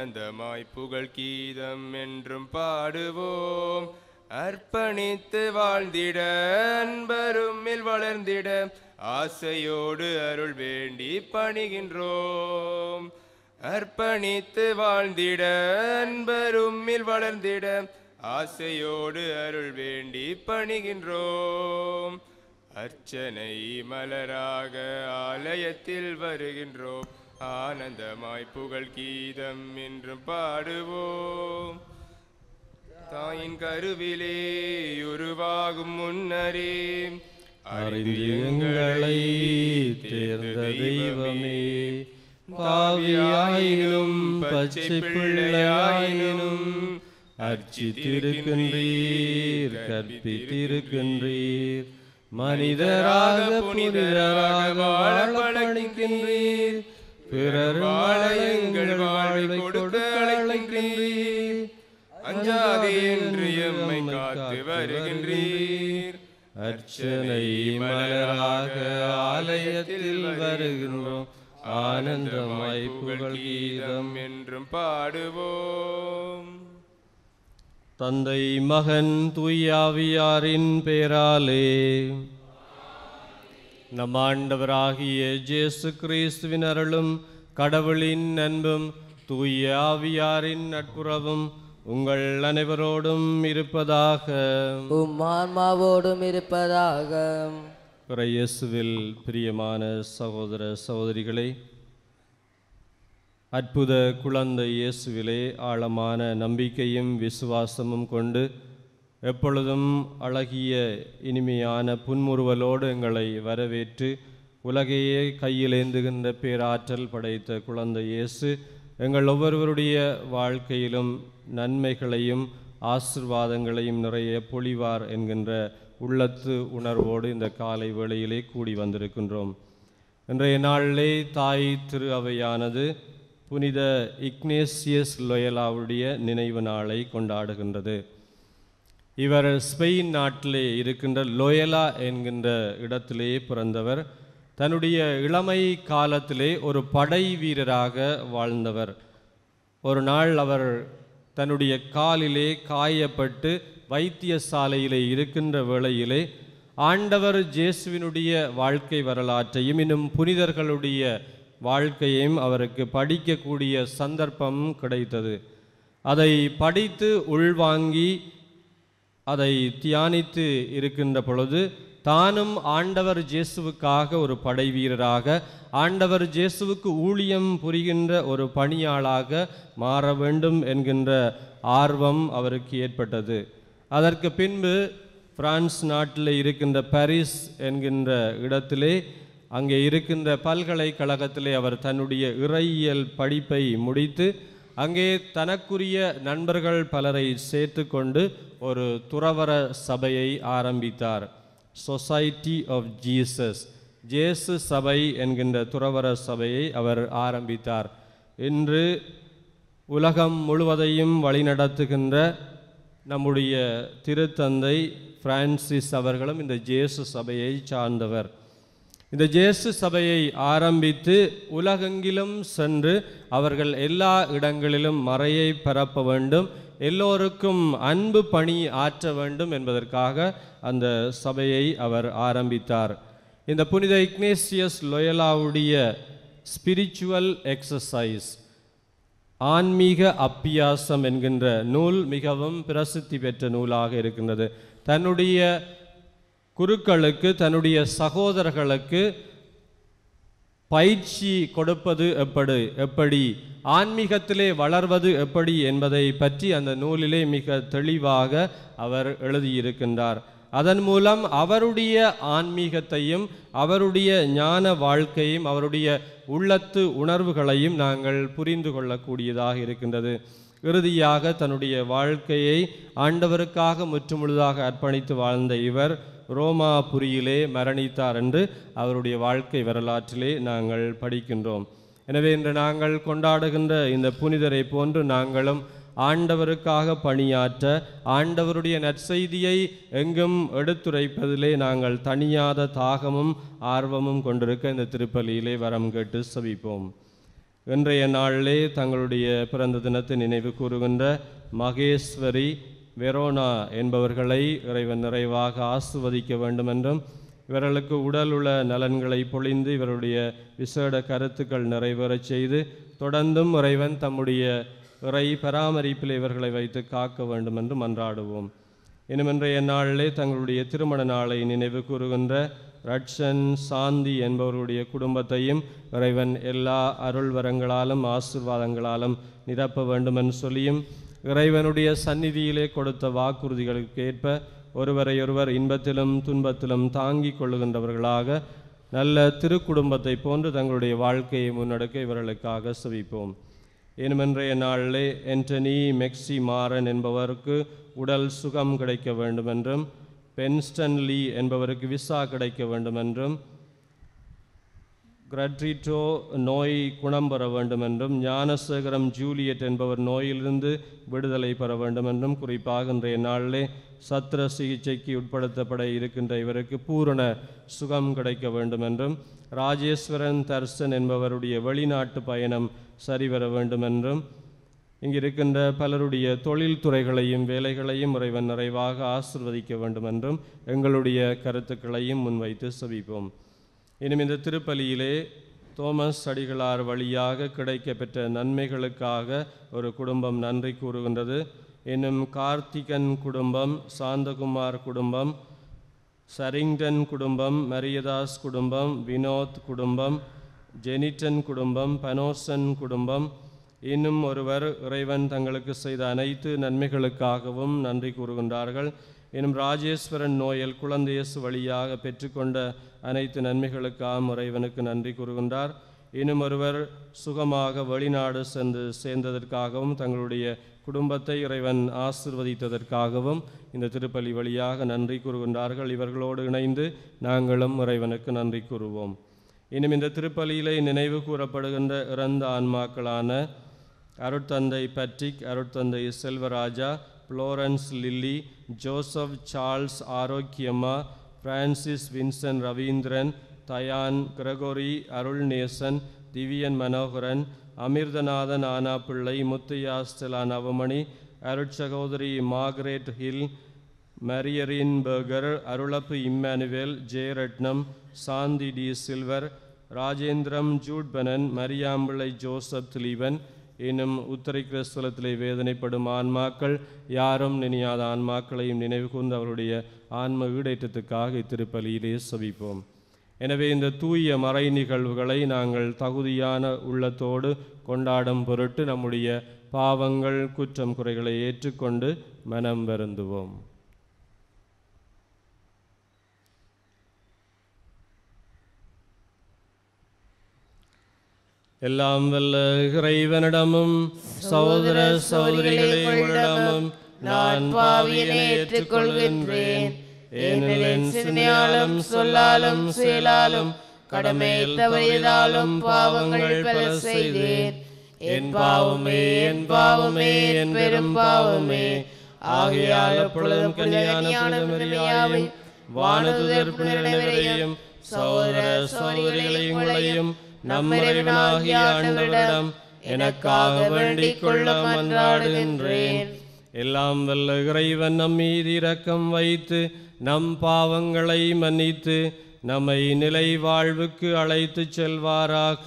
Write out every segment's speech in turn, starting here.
ஆனந்தமாய் புகழ் கீதம் என்றும் பாடுவோம் அர்ப்பணித்து வாழ்ந்திட அன்பருமில் வளர்ந்திட ஆசையோடு அருள் வேண்டி பணிகின்றோம் அர்ப்பணித்து வாழ்ந்திட அன்பருமில் வளர்ந்திட ஆசையோடு அருள் வேண்டி பணிகின்றோம் அர்ச்சனை மலராக ஆலயத்தில் வருகின்றோம் ஆனந்தமாய் புகழ் கீதம் என்றும் பாடுவோம் தாயின் கருவிலே உருவாகும் முன்னரே அறிந்து எங்களை தேர்ந்த தெய்வமே பாவியாயினும் பச்சை பிள்ளையாயினும் அர்ச்சித்திருக்கின்றீர் கற்பித்திருக்கின்றீர் மனிதராக புனிதராக வாழ பணிக்கின்றீர் பிறர் வாழ எங்கள் வாழ்வை கொடுக்க அழைக்கின்றீர் அஞ்சாதே என்று எம்மை காத்து வருகின்றீர் அர்ச்சனை மலராக ஆலயத்தில் வருகின்றோம் ஆனந்தமாய் புகழ் கீதம் என்றும் பாடுவோம் தந்தை மகன் தூயாவியாரின் பேராலே நம் ஆண்டவராகிய இயேசு கிறிஸ்துவின் அருளும் கடவுளின் அன்பும் தூய ஆவியாரின் நட்புறவும் உங்கள் அனைவரோடும் இருப்பதாக உம் ஆன்மாவோடும் இருப்பதாக இயேசுவில் பிரியமான சகோதர சகோதரிகளே அற்புத குழந்தை இயேசுவிலே ஆழமான நம்பிக்கையும் விசுவாசமும் கொண்டு எப்பொழுதும் அழகிய இனிமையான புன்முறுவலோடு எங்களை வரவேற்று உலகையே கையிலேந்துகின்ற பேராற்றல் படைத்த குழந்தை இயேசு எங்கள் ஒவ்வொருவருடைய வாழ்க்கையிலும் நன்மைகளையும் ஆசிர்வாதங்களையும் நிறைய பொழிவார் என்கின்ற உள்ளத்து உணர்வோடு இந்த காலை வேளையிலே கூடி வந்திருக்கின்றோம் இன்றைய நாளிலே தாய் திரு அவையானது புனித இக்னேசியஸ் லொயலாவுடைய நினைவு நாளை கொண்டாடுகின்றது இவர் ஸ்பெயின் நாட்டிலே இருக்கின்ற லோயலா என்கின்ற இடத்திலே பிறந்தவர் தன்னுடைய இளமை காலத்திலே ஒரு படை வீரராக வாழ்ந்தவர் ஒரு நாள் அவர் தன்னுடைய காலிலே காயப்பட்டு வைத்தியசாலையிலே இருக்கின்ற வேளையிலே ஆண்டவர் ஜேசுவினுடைய வாழ்க்கை வரலாற்றையும் இன்னும் புனிதர்களுடைய வாழ்க்கையையும் அவருக்கு படிக்கக்கூடிய சந்தர்ப்பம் கிடைத்தது அதை படித்து உள்வாங்கி அதை தியானித்து இருக்கின்ற பொழுது தானும் ஆண்டவர் இயேசுவுக்காக ஒரு படை வீரராக ஆண்டவர் இயேசுவுக்கு ஊழியம் புரிகின்ற ஒரு பணியாளாக மாற வேண்டும் என்கின்ற ஆர்வம் அவருக்கு ஏற்பட்டது அதற்கு பின்பு பிரான்ஸ் நாட்டில் இருக்கின்ற பாரிஸ் என்கின்ற இடத்திலே அங்கே இருக்கின்ற பல்கலைக்கழகத்திலே அவர் தன்னுடைய இறையியல் படிப்பை முடித்து அங்கே தனக்குரிய நண்பர்கள் பலரை சேர்த்து கொண்டு ஒரு துறவர சபையை ஆரம்பித்தார் சொசைட்டி ஆஃப் ஜீசஸ் ஜேசு சபை என்கின்ற துறவர சபையை அவர் ஆரம்பித்தார் இன்று உலகம் முழுவதையும் வழிநடத்துகின்ற நம்முடைய திருத்தந்தை பிரான்சிஸ் அவர்களும் இந்த ஜேசு சபையை சார்ந்தவர் இந்த ஜேசு சபையை ஆரம்பித்து உலகெங்கிலும் சென்று அவர்கள் எல்லா இடங்களிலும் மறையை பரப்ப வேண்டும் எல்லோருக்கும் அன்பு பணி ஆற்ற வேண்டும் என்பதற்காக அந்த சபையை அவர் ஆரம்பித்தார் இந்த புனித இக்னேசியஸ் லொயலாவுடைய ஸ்பிரிச்சுவல் எக்ஸசைஸ் ஆன்மீக அப்பியாசம் என்கின்ற நூல் மிகவும் பிரசித்தி பெற்ற நூலாக இருக்கின்றது தன்னுடைய குருக்களுக்கு தன்னுடைய சகோதரர்களுக்கு பயிற்சி கொடுப்பது எப்படி எப்படி ஆன்மீகத்திலே வளர்வது எப்படி என்பதை பற்றி அந்த நூலிலே மிக தெளிவாக அவர் எழுதியிருக்கின்றார் அதன் மூலம் அவருடைய ஆன்மீகத்தையும் அவருடைய ஞான வாழ்க்கையும் அவருடைய உள்ளத்து உணர்வுகளையும் நாங்கள் புரிந்து கொள்ளக்கூடியதாக இருக்கின்றது இறுதியாக தன்னுடைய வாழ்க்கையை ஆண்டவருக்காக முற்றுமுழுதாக அர்ப்பணித்து வாழ்ந்த இவர் ரோமாபுரியிலே மரணித்தார் என்று அவருடைய வாழ்க்கை வரலாற்றிலே நாங்கள் படிக்கின்றோம் எனவே இன்று நாங்கள் கொண்டாடுகின்ற இந்த புனிதரை போன்று நாங்களும் ஆண்டவருக்காக பணியாற்ற ஆண்டவருடைய நற்செய்தியை எங்கும் எடுத்துரைப்பதிலே நாங்கள் தனியாத தாகமும் ஆர்வமும் கொண்டிருக்க இந்த திருப்பலியிலே வரம் கேட்டு சபிப்போம் இன்றைய நாளிலே தங்களுடைய பிறந்த தினத்தை நினைவு கூறுகின்ற மகேஸ்வரி வெரோனா என்பவர்களை இறைவன் நிறைவாக ஆசிர்வதிக்க வேண்டும் என்றும் இவர்களுக்கு உடல் உள்ள நலன்களை பொழிந்து இவருடைய விசேட கருத்துக்கள் நிறைவேறச் செய்து தொடர்ந்தும் இறைவன் தம்முடைய இறை பராமரிப்பில் இவர்களை வைத்து காக்க வேண்டும் என்று மன்றாடுவோம் இன்னும் இன்றைய நாளிலே தங்களுடைய திருமண நாளை நினைவு கூறுகின்ற ரட்சன் சாந்தி என்பவருடைய குடும்பத்தையும் இறைவன் எல்லா அருள் வரங்களாலும் ஆசிர்வாதங்களாலும் நிரப்ப வேண்டும் என்று சொல்லியும் இறைவனுடைய சந்நிதியிலே கொடுத்த வாக்குறுதிகளுக்கு ஏற்ப ஒருவரையொருவர் இன்பத்திலும் துன்பத்திலும் தாங்கிக் கொள்ளுகின்றவர்களாக நல்ல திருக்குடும்பத்தை போன்று தங்களுடைய வாழ்க்கையை முன்னெடுக்க இவர்களுக்காக செவிப்போம் எனும் இன்றைய நாளிலே என்டனி மெக்சி மாறன் என்பவருக்கு உடல் சுகம் கிடைக்க வேண்டும் என்றும் பென்ஸ்டன் லீ என்பவருக்கு விசா கிடைக்க வேண்டும் என்றும் கிரட்ரிட்டோ நோய் குணம் பெற வேண்டும் என்றும் ஞானசேகரம் ஜூலியட் என்பவர் நோயிலிருந்து விடுதலை பெற வேண்டும் என்றும் குறிப்பாக இன்றைய நாளிலே சத்திர சிகிச்சைக்கு உட்படுத்தப்பட இருக்கின்ற இவருக்கு பூரண சுகம் கிடைக்க வேண்டும் என்றும் ராஜேஸ்வரன் தர்சன் என்பவருடைய வெளிநாட்டு பயணம் சரிவர வேண்டும் என்றும் இங்கு இருக்கின்ற பலருடைய தொழில் துறைகளையும் வேலைகளையும் இறைவன் நிறைவாக ஆசிர்வதிக்க வேண்டும் என்றும் எங்களுடைய கருத்துக்களையும் முன்வைத்து செவிப்போம் இனிமே இந்த திருப்பலியிலே தோமஸ் அடிகளார் வழியாக கிடைக்கப்பெற்ற நன்மைகளுக்காக ஒரு குடும்பம் நன்றி கூறுகின்றது இன்னும் கார்த்திகன் குடும்பம் சாந்தகுமார் குடும்பம் சரிங்டன் குடும்பம் மரியதாஸ் குடும்பம் வினோத் குடும்பம் ஜெனிட்டன் குடும்பம் பனோசன் குடும்பம் இன்னும் ஒருவர் இறைவன் தங்களுக்கு செய்த அனைத்து நன்மைகளுக்காகவும் நன்றி கூறுகின்றார்கள் இன்னும் ராஜேஸ்வரன் நோயல் குழந்தையசு வழியாக பெற்றுக்கொண்ட அனைத்து நன்மைகளுக்காகவும் இறைவனுக்கு நன்றி கூறுகின்றார் இன்னும் ஒருவர் சுகமாக வெளிநாடு சென்று சேர்ந்ததற்காகவும் தங்களுடைய குடும்பத்தை இறைவன் ஆசிர்வதித்ததற்காகவும் இந்த திருப்பலி வழியாக நன்றி கூறுகின்றார்கள் இவர்களோடு இணைந்து நாங்களும் இறைவனுக்கு நன்றி கூறுவோம் இன்னும் இந்த திருப்பலியிலே நினைவு கூறப்படுகின்ற இறந்த ஆன்மாக்களான அருட்தந்தை பட்ரிக் அருட்தந்தை Selvaraja Florence Lily Joseph Charles Arokkiyamma Francis Vinson Ravindran Dayan Gregory Arulnesan Divyan Manoharan Amirthanathan Anna Pillai Muthaiah Stella Navamani அருட்சகோதரி மார்கரெட் ஹில் மரியரின் பர்கர் அருளப்பு இம்மானுவேல் ஜெயரட்னம் சாந்தி டி சில்வர் ராஜேந்திரம் ஜூட்பனன் மரியாம்பிள்ளை ஜோசப் திலீவன் இன்னும் உத்தரை கிறிஸ்தலத்திலே வேதனைப்படும் ஆன்மாக்கள் யாரும் நினையாத ஆன்மாக்களையும் நினைவு கூர்ந்து அவருடைய ஆன்ம ஈடேற்றத்துக்காக இத்திருப்பலியிலே சபிப்போம் எனவே இந்த தூய மறை நிகழ்வுகளை நாங்கள் தகுதியான உள்ளத்தோடு கொண்டாடும் பொருட்டு நம்முடைய பாவங்கள் குற்றம் குறைகளை ஏற்றுக்கொண்டு மனம் வருந்துவோம் எல்லாம் வல்ல இறைவனிடமும் சகோதர சகோதரிகளே உங்களிடமும் நான் பாவியனை ஏற்றுக்கொள்கின்றேன் ஏனெனில் என் சிந்தனையாலும் சொல்லாலும் செயலாலும் கடமையில் தவறியதாலும் பாவங்கள் பல செய்தேன் என் பாவமே என் பாவமே என் பெரும் பாவமே ஆகையால் எப்பொழுதும் கல்யாண புனிதமரியாவை வானதுதர் புனிதரையும் சகோதர சகோதரிகளை உங்களையும் நம்மிறைவனாகிய ஆண்டவரிடம் எனக்காக வேண்டிக் கொள்ள மன்றாடுகின்றேன் எல்லாம் வல்ல இறைவன் நம் மீது இரக்கம் வைத்து நம் பாவங்களை மன்னித்து நம்மை நிலை வாழ்வுக்கு அழைத்துச் செல்வாராக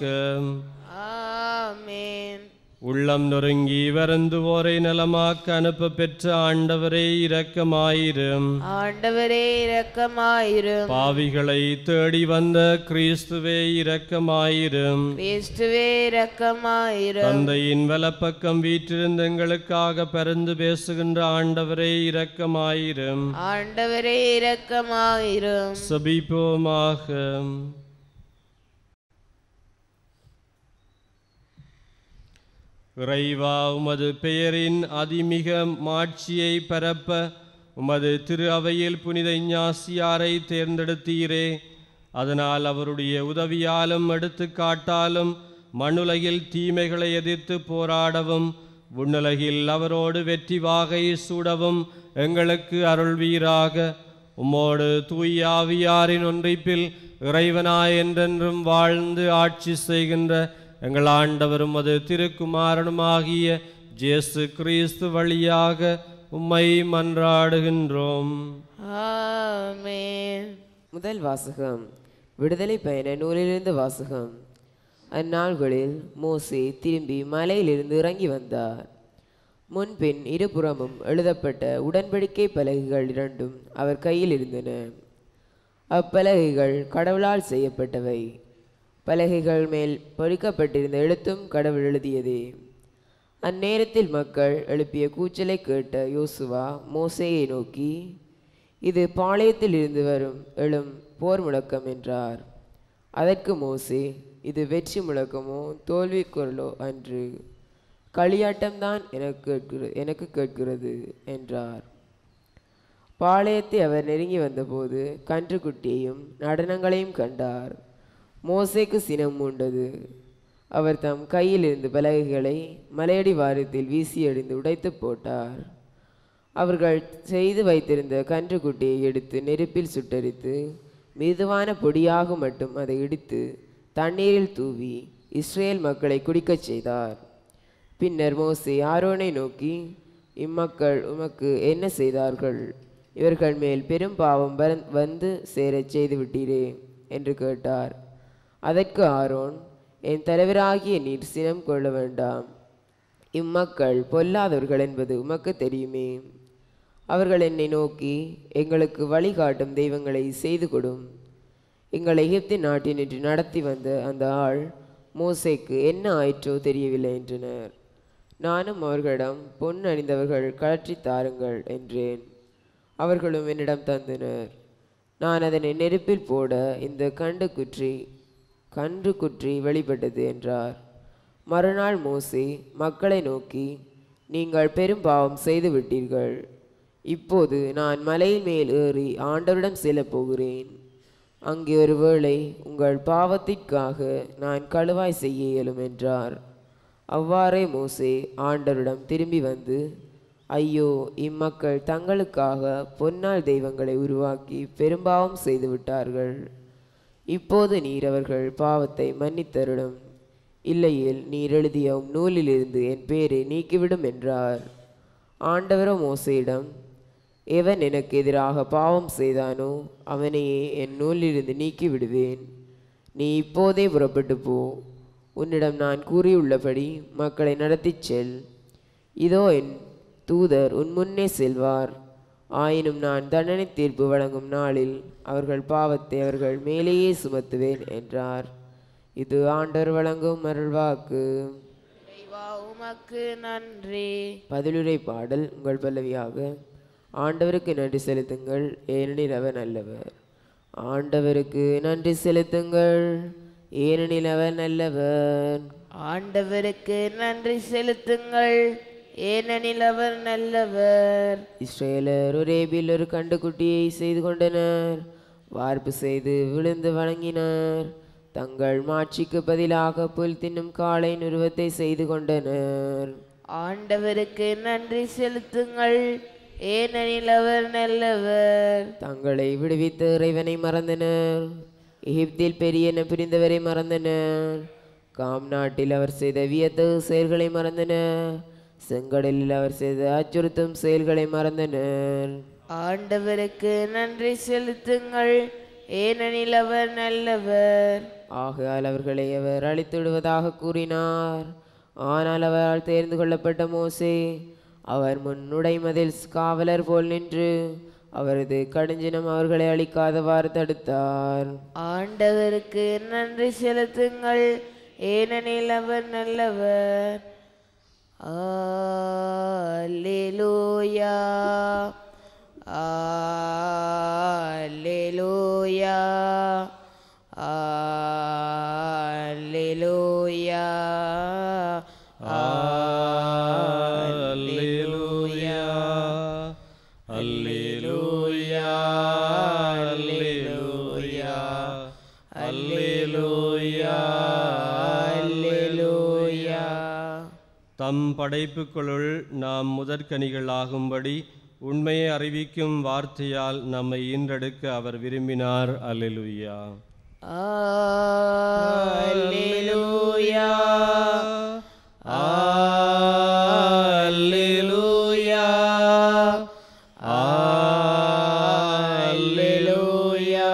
ஆமென் உள்ளம் நொறுங்கி வருந்துவோரை நலமாக்க அனுப்ப பெற்ற ஆண்டவரே இரக்கமாயிரும் ஆண்டவரே இரக்கமாயிரும் பாவிகளை தேடி வந்த கிறிஸ்துவே இரக்கமாயிரும் கிறிஸ்துவே இரக்கமாயிரும் தந்தையின் வலப்பக்கம் வீற்றிருந்த எங்களுக்காக பரிந்து பேசுகின்ற ஆண்டவரே இரக்கமாயிரும் ஆண்டவரே இரக்கமாயிரும் சபிப்போமாக இறைவா உமது பெயரின் அதிமிக மாட்சியை பரப்ப உமது திரு அவையில் புனித ஞாசியாரை தேர்ந்தெடுத்தீரே அதனால் அவருடைய உதவியாலும் எடுத்துக்காட்டாலும் மண்ணுலகில் தீமைகளை எதிர்த்து போராடவும் விண்ணுலகில் அவரோடு வெற்றி வாகை சூடவும் எங்களுக்கு அருள்வீராக உம்மோடு தூயாவியாரின் ஒன்றிப்பில் இறைவனாய் என்றென்றும் வாழ்ந்து ஆட்சி செய்கின்ற எங்கள் ஆண்டவரும் அது திருக்குமாரனுமாகிய ஜேசு கிறிஸ்து வழியாக உம்மை மன்றாடுகின்றோம் ஆமென் முதல் வாசகம் விடுதலை பயண நூலிலிருந்து வாசகம் அந்நாள்களில் மோசே திரும்பி மலையிலிருந்து இறங்கி வந்தார் முன்பின் இருபுறமும் எழுதப்பட்ட உடன்படிக்கை பலகைகள் இரண்டும் அவர் கையில் இருந்தன அப்பலகைகள் கடவுளால் செய்யப்பட்டவை பலகைகள் மேல் பொறிக்கப்பட்டிருந்த எழுத்தும் கடவுள் எழுதியதே அந்நேரத்தில் மக்கள் எழுப்பிய கூச்சலை கேட்ட யோசுவா மோசேயை நோக்கி இது பாளையத்தில் இருந்து வரும் எழும் போர் முழக்கம் என்றார் அதற்கு மோசே இது வெற்றி முழக்கமோ தோல்வி குரலோ அன்று களியாட்டம்தான் எனக்கு கேட்கிற எனக்கு கேட்கிறது என்றார் பாளையத்தை அவர் நெருங்கி வந்தபோது கன்றுக்குட்டியையும் நடனங்களையும் கண்டார் மோசேக்கு சினம் மூண்டது அவர் தம் கையில் இருந்த பலகைகளை மலையடி வாரத்தில் வீசி எறிந்து உடைத்து போட்டார் அவர்கள் செய்து வைத்திருந்த கன்றுக்குட்டியை எடுத்து நெருப்பில் சுட்டரித்து மிதுவான பொடியாக மட்டும் அதை இடித்து தண்ணீரில் தூவி இஸ்ரேல் மக்களை குடிக்கச் செய்தார் பின்னர் மோசே ஆரோனை நோக்கி இம்மக்கள் உமக்கு என்ன செய்தார்கள் இவர்கள் மேல் பெரும் பாவம் வர- வந்து சேரச் செய்து விட்டீரே என்று கேட்டார் அதற்கு ஆரோன் என் தலைவராகிய நீர் சினம் கொள்ள வேண்டாம் இம்மக்கள் பொல்லாதவர்கள் என்பது உமக்கு தெரியுமே அவர்கள் என்னை நோக்கி எங்களுக்கு வழிகாட்டும் தெய்வங்களை செய்து கொடும் எங்கள் எகிப்து நாட்டினின்று நடத்தி வந்த அந்த ஆள் மோசேக்கு என்ன ஆயிற்றோ தெரியவில்லை என்றனர் நானும் அவர்களிடம் பொன் அணிந்தவர்கள் கழற்றித் தாருங்கள் என்றேன் அவர்களும் என்னிடம் தந்தனர் நான் அதனை நெருப்பில் போட இந்த கண்டு குற்றி கன்று குற்றி வெளிப்பட்டது என்றார் மறுநாள் மோசே மக்களை நோக்கி நீங்கள் பெரும் பாவம் செய்து விட்டீர்கள் இப்போது நான் மலையின் மேல் ஏறி ஆண்டவரிடம் செல்லப் போகிறேன் அங்கே ஒருவேளை உங்கள் பாவத்திற்காக நான் கழுவாய் செய்ய இயலும் என்றார் அவ்வாறே மோசே ஆண்டவரிடம் திரும்பி வந்து ஐயோ இம்மக்கள் தங்களுக்காக பொன்னால் தெய்வங்களை உருவாக்கி பெரும்பாவம் செய்து விட்டார்கள் இப்போது நீர் அவர்கள் பாவத்தை மன்னித்தருளும் இல்லையேல் நீர் எழுதிய உம் நூலிலிருந்து என் பேரை நீக்கிவிடும் என்றார் ஆண்டவரோ மோசையிடம் எவன் எனக்கு எதிராக பாவம் செய்தானோ அவனையே என் நூலிலிருந்து நீக்கி விடுவேன் நீ இப்போதே புறப்பட்டு போ உன்னிடம் நான் கூறியுள்ளபடி மக்களை நடத்திச் செல் இதோ என் தூதர் உன் முன்னே செல்வார் ஆயினும் நான் தண்டனை தீர்ப்பு வழங்கும் நாளில் அவர்கள் பாவத்தை அவர்கள் மேலேயே சுமத்துவேன் என்றார் இது ஆண்டவர் வழங்கும் அருள்வாக்கு இறைவா உமக்கு நன்றி பதிலுரை பாடல் உங்கள் பல்லவியாக ஆண்டவருக்கு நன்றி செலுத்துங்கள் ஏனெனில் அவர் நல்லவர் ஆண்டவருக்கு நன்றி செலுத்துங்கள் ஏனெனில் அவர் நல்லவர் ஆண்டவருக்கு நன்றி செலுத்துங்கள் ஏனெனில் அவர் நல்லவர் இஸ்ரேலர் ஒரேபில் ஒரு கண்டுக்குட்டியை செய்து கொண்டனர் வார்ப்பு செய்து விழுந்து வணங்கினர் தங்கள் மாட்சிக்கு பதிலாக புல் தின்னும் காளை உருவத்தை செய்து கொண்டனர் ஆண்டவருக்கு நன்றி செலுத்துங்கள் ஏனெனில் அவர் நல்லவர் தங்களை விடுவித்த இறைவனை மறந்தனர் எகிப்தில் பெரியன பிரிந்தவரை மறந்தனர் காம் நாட்டில் அவர் செய்த வியத்தகு செயல்களை மறந்தனர் செங்கடலில் அவர் செய்த அச்சுறுத்தும் செயல்களை மறந்தனர் ஆண்டவருக்கு நன்றி செலுத்துங்கள் ஏனெனில் அவர் நல்லவர் ஆகையால் அவர்களை அவர் அழித்து விடுவதாக கூறினார் ஆனால் அவரால் தேர்ந்து கொள்ளப்பட்ட மோசே அவர் முன் நுடைமதில் காவலர் போல் நின்று அவரது கடுஞ்சினம் அவர்களை அழிக்காதவாறு தடுத்தார் ஆண்டவருக்கு நன்றி செலுத்துங்கள் ஏனெனில் அவர் நல்லவர் அல்லேலூயா அல்லேலூயா அல்லேலூயா அல்லேலூயா அல்லேலூயா அல்லேலூயா அல்லேலூயா அல்லேலூயா தம் படைப்புகளுள் நாம் முதற்கனிகள் ஆகும்படி உண்மையை அறிவிக்கும் வார்த்தையால் நம்மை ஈன்றெடுக்க அவர் விரும்பினார் அல்லேலூயா அல்லேலூயா அல்லேலூயா அல்லேலூயா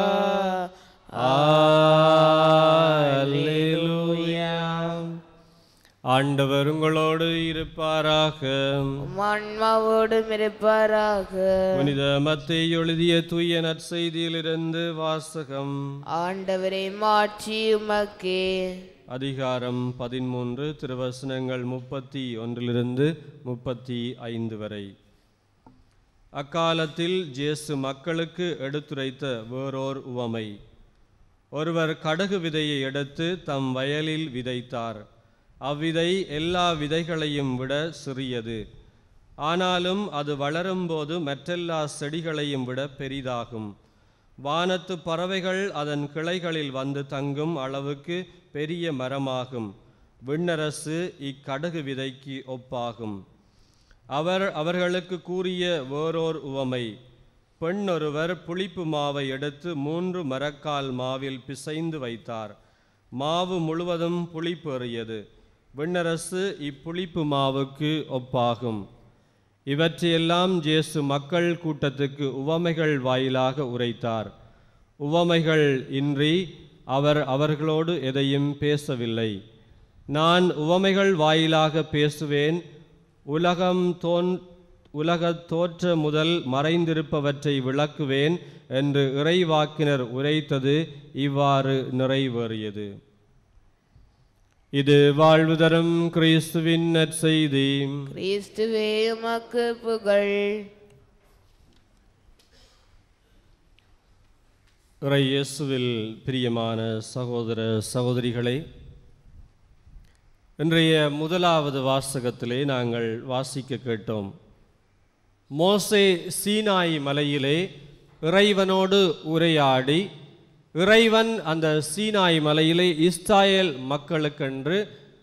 அல்லேலூயா ஆண்டவர் உங்களோடு இருப்பாராக ஆன்மாவோடும் இருப்பாராக புனித மத்தேயு எழுதிய தூய நற்செய்தியிலிருந்து வாசகம் ஆண்டவரை மாற்றி உமக்கே அதிகாரம் பதிமூன்று திருவசனங்கள் முப்பத்தி ஒன்றிலிருந்து முப்பத்தி ஐந்து வரை அக்காலத்தில் ஜேசு மக்களுக்கு எடுத்துரைத்த வேறோர் உவமை ஒருவர் கடுகு விதையை எடுத்து தம் வயலில் விதைத்தார் அவ்விதை எல்லா விதைகளையும் விட சிறியது ஆனாலும் அது வளரும்போது மற்றெல்லா செடிகளையும் விட பெரிதாகும் வானத்து பறவைகள் அதன் கிளைகளில் வந்து தங்கும் அளவுக்கு பெரிய மரமாகும் விண்ணரசு இக்கடுகு விதைக்கு ஒப்பாகும் அவர் அவர்களுக்கு கூறிய வேறோர் உவமை பெண் ஒருவர் புளிப்பு மாவை எடுத்து மூன்று மரக்கால் மாவில் பிசைந்து வைத்தார் மாவு முழுவதும் புளிப்பேறியது விண்ணரசு இப்புளிப்பு மாவுக்கு ஒப்பாகும் இவற்றையெல்லாம் ஜேசு மக்கள் கூட்டத்துக்கு உவமைகள் வாயிலாக உரைத்தார் உவமைகள் இன்றி அவர் அவர்களோடு எதையும் பேசவில்லை நான் உவமைகள் வாயிலாக பேசுவேன் உலகம் தோன் உலகத் தோற்ற முதல் மறைந்திருப்பவற்றை விளக்குவேன் என்று இறைவாக்கினர் உரைத்தது இவ்வாறு நிறைவேறியது இது வாழ்வு தரும் கிறிஸ்துவின் நற்செய்தி கிறிஸ்துவே உமக்கு புகழ் இறை இயேசுவில் பிரியமான சகோதர சகோதரிகளே இன்றைய முதலாவது வாசகத்திலே நாங்கள் வாசிக்க கேட்டோம் மோசே சீனாய் மலையிலே இறைவனோடு உரையாடி இறைவன் அந்த சீனாய் மலையிலே இஸ்ராயேல் மக்களுக்கென்று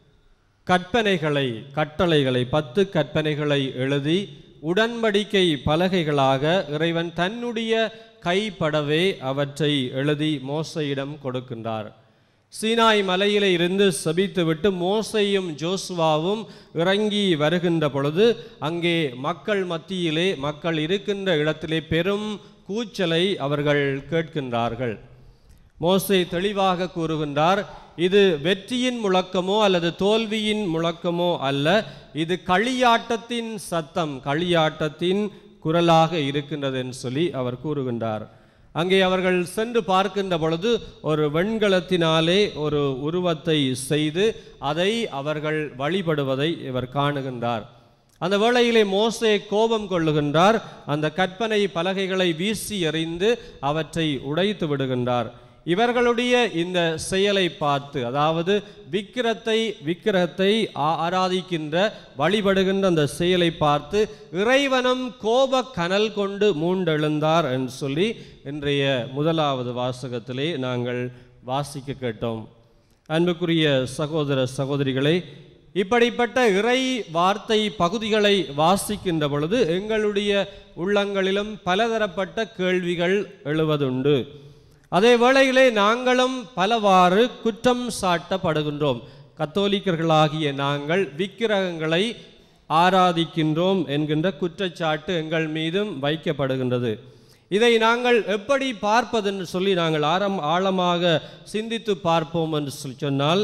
கற்பனைகளை கட்டளைகளை பத்து கற்பனைகளை எழுதி உடன்படிக்கை பலகைகளாக இறைவன் தன்னுடைய கைப்படவே அவற்றை எழுதி மோசையிடம் கொடுக்கின்றார் சீனாய் மலையிலே இருந்து சபித்துவிட்டு மோசையும் ஜோசுவாவும் இறங்கி வருகின்ற பொழுது அங்கே மக்கள் மத்தியிலே மக்கள் இருக்கின்ற இடத்திலே பெரும் கூச்சலை அவர்கள் கேட்கின்றார்கள் மோசே தெளிவாக கூறுகின்றார் இது வெற்றியின் முழக்கமோ அல்லது தோல்வியின் முழக்கமோ அல்ல இது களியாட்டத்தின் சத்தம் களியாட்டத்தின் குரலாக இருக்கின்றது என்று சொல்லி அவர் கூறுகின்றார் அங்கே அவர்கள் சென்று பார்க்கின்ற பொழுது ஒரு வெண்கலத்தினாலே ஒரு உருவத்தை செய்து அதை அவர்கள் வழிபடுவதை இவர் காணுகின்றார் அந்த வேளையிலே மோசே கோபம் கொள்ளுகின்றார் அந்த கற்பனை பலகைகளை வீசி எறிந்து அவற்றை உடைத்து விடுகின்றார் இவர்களுடைய இந்த செயலை பார்த்து அதாவது விக்கிரத்தை விக்கிரகத்தை ஆ- ஆராதிக்கின்ற வழிபடுகின்ற அந்த செயலை பார்த்து இறைவனும் கோப கனல் கொண்டு மூண்டெழுந்தார் என்று சொல்லி இன்றைய முதலாவது வாசகத்திலே நாங்கள் வாசிக்க கேட்டோம் அன்புக்குரிய சகோதர சகோதரிகளே இப்படிப்பட்ட இறை வார்த்தை பகுதிகளை வாசிக்கின்ற பொழுது எங்களுடைய உள்ளங்களிலும் பலதரப்பட்ட கேள்விகள் எழுவதுண்டு அதே வேளையிலே நாங்களும் பலவாறு குற்றம் சாட்டப்படுகின்றோம் கத்தோலிக்கர்களாகிய நாங்கள் விக்கிரகங்களை ஆராதிக்கின்றோம் என்கின்ற குற்றச்சாட்டு எங்கள் மீதும் வைக்கப்படுகின்றது இதை நாங்கள் எப்படி பார்ப்பதென்று சொல்லி நாங்கள் ஆரம் ஆழமாக சிந்தித்து பார்ப்போம் என்று சொல்லி சொன்னால்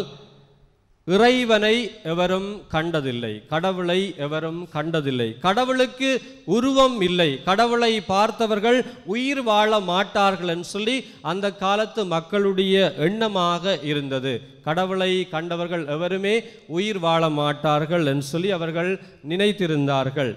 இறைவனை எவரும் கண்டதில்லை கடவுளை எவரும் கண்டதில்லை கடவுளுக்கு உருவம் இல்லை கடவுளை பார்த்தவர்கள் உயிர் வாழ மாட்டார்கள் என்று சொல்லி அந்த காலத்து மக்களுடைய எண்ணமாக இருந்தது கடவுளை கண்டவர்கள் எவருமே உயிர் வாழ மாட்டார்கள் என்று சொல்லி அவர்கள் நினைத்திருந்தார்கள்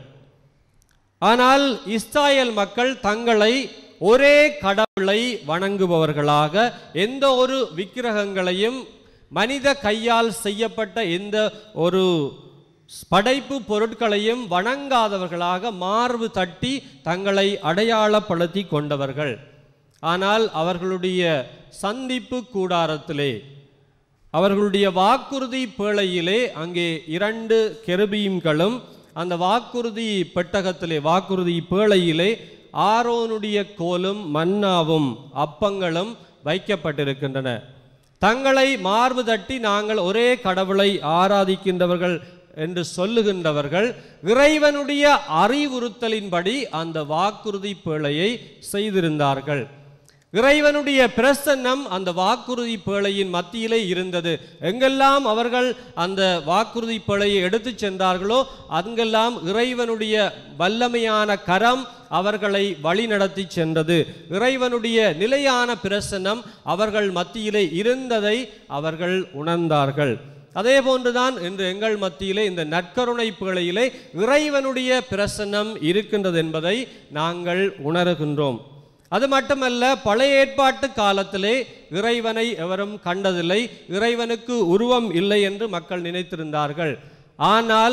ஆனால் இஸ்ராயேல் மக்கள் தங்களை ஒரே கடவுளை வணங்குபவர்களாக எந்த ஒரு விக்கிரகங்களையும் மனித கையால் செய்யப்பட்ட எந்த ஒரு படைப்பு பொருட்களையும் வணங்காதவர்களாக மார்பு தட்டி தங்களை அடையாளப்படுத்தி கொண்டவர்கள் ஆனால் அவர்களுடைய சந்திப்பு கூடாரத்திலே அவர்களுடைய வாக்குறுதி பேழையிலே அங்கே இரண்டு கெருபீம்களும் அந்த வாக்குறுதி பெட்டகத்திலே வாக்குறுதி பேழையிலே ஆரோனுடைய கோலும் மன்னாவும் அப்பங்களும் வைக்கப்பட்டிருக்கின்றன தங்களை மார்பு தட்டி நாங்கள் ஒரே கடவுளை ஆராதிக்கின்றவர்கள் என்று சொல்லுகின்றவர்கள் இறைவனுடைய அறிவுறுத்தலின்படி அந்த வாக்குறுதி பேழையை செய்திருந்தார்கள் இறைவனுடைய பிரசன்னம் அந்த வாக்குறுதி பேழையின் மத்தியிலே இருந்தது எங்கெல்லாம் அவர்கள் அந்த வாக்குறுதி பேழையை எடுத்துச் சென்றார்களோ அங்கெல்லாம் இறைவனுடைய வல்லமையான கரம் அவர்களை வழிநடத்தி சென்றது இறைவனுடைய நிலையான பிரசன்னம் அவர்கள் மத்தியிலே இருந்ததை அவர்கள் உணர்ந்தார்கள் அதே போன்றுதான் இன்று எங்கள் மத்தியிலே இந்த நற்கருணை பேழையிலே இறைவனுடைய பிரசன்னம் இருக்கின்றது என்பதை நாங்கள் உணர்கின்றோம் அது மட்டுமல்ல பழைய ஏற்பாட்டு காலத்திலே இறைவனை எவரும் கண்டதில்லை இறைவனுக்கு உருவம் இல்லை என்று மக்கள் நினைத்திருந்தார்கள் ஆனால்